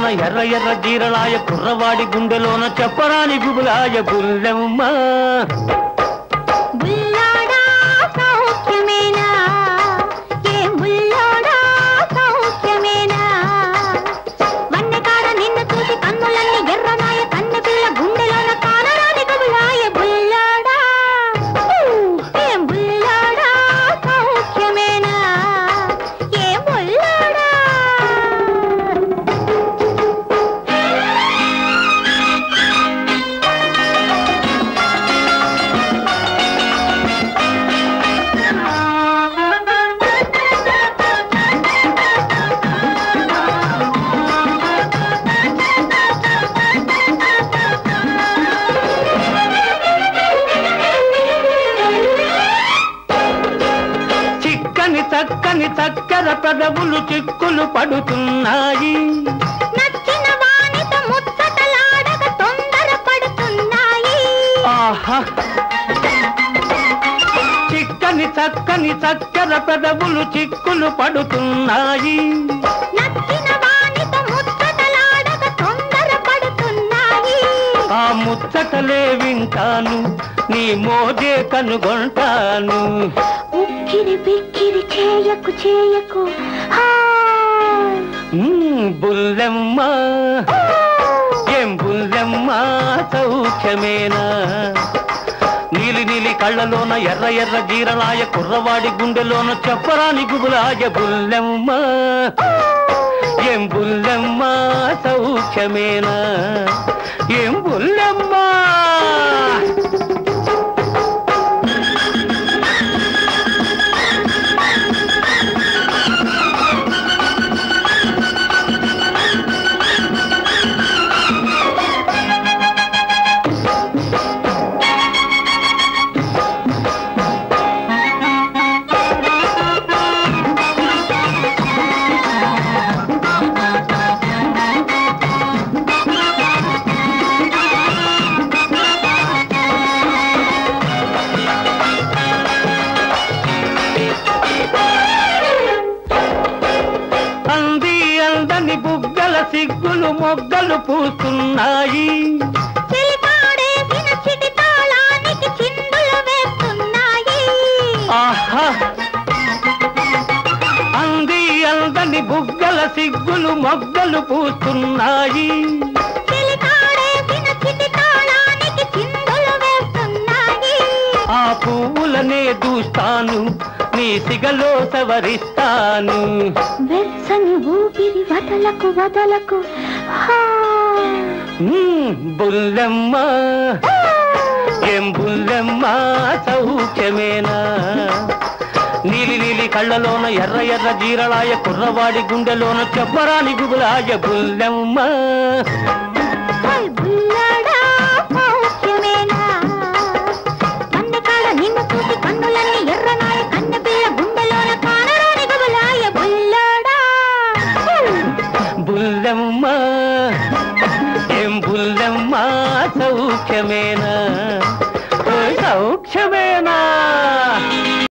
ఎర్ర ఎర్ర జీరలాయ కుర్రవాడి గుండెలోన చెప్పరాని గుబులాయ బుల్లెమ్మ బుల్లాడా సౌఖ్యమేనా ఏ బుల్లాడా సౌఖ్యమేనా వన్నెకాడ నిన్ను చూసి కన్నులన్నీ ఎర్రనాయ కన్నె పిల్ల గుండెలోన కానరాని కబులాయ బుల్లాడా ఏ బుల్లాడా సౌఖ్యమేనా ఏ బుల్లాడా చిక్కని చక్కని చక్కెర పెదవులు చిక్కులు పడుతున్నాయి నచ్చిన వానితో ముచ్చటలాడక తొందర పడుతున్నాయి ఆహా చిక్కని చక్కని చక్కెర పెదవులు చిక్కులు పడుతున్నాయి నచ్చిన వానితో ముచ్చటలాడక తొందర పడుతున్నాయి ఆ ముచ్చటలే వింటాను నీ మోజే కనుగొంటాను ఉక్కిరి బిక్కిరి చేయకు చేయకు హా. మ్మ్, బుల్లెమ్మ ఏం బుల్లెమ్మ సౌఖ్యమేనా నీలి నీలి కళ్ళలోన ఎర్ర ఎర్ర జీరలాయ కుర్రవాడి గుండెలోన చెప్పరాని గుబులాయ బుల్లెమ్మ ఏం బుల్లెమ్మ సౌఖ్యమేనా ఏం బుల్లెమ్మ అంది అందని బుగ్గల సిగ్గులు మొగ్గలు పూస్తున్నాయి చిలికాడేసిన చిటి తాళానికి చిందులు వేస్తున్నాయి ఆహా అంది అందని బుగ్గల సిగ్గులు మొగ్గలు పూస్తున్నాయి చిలికాడేసిన చిటి తాళానికి చిందులు వేస్తున్నాయి ఆ పువ్వులనే దూస్తాను నీ సిగలో సవరిస్తాను వెచ్చని ఊపిరి వదలకు వదలకు హా. మ్మ్, బుల్లెమ్మ ఏం బుల్లెమ్మ సౌఖ్యమేనా నీలి నీలి కళ్ళలోన ఎర్ర ఎర్ర జీరలాయ కుర్రవాడి గుండెలోన చెప్పరాని గుబులాయ బుల్లెమ్మ ఓయ్ బుల్లాడా సౌఖ్యమేనా కన్నెకాడ నిన్ను చూసి కన్నులన్నీ ఎర్రనాయ కన్నె పిల్ల గుండెలోన కానరాని గబలాయ బుల్లాడా బుల్లెమ్మ ఏం బుల్లెమ్మ సౌఖ్యమేనా ఓ సౌఖ్యం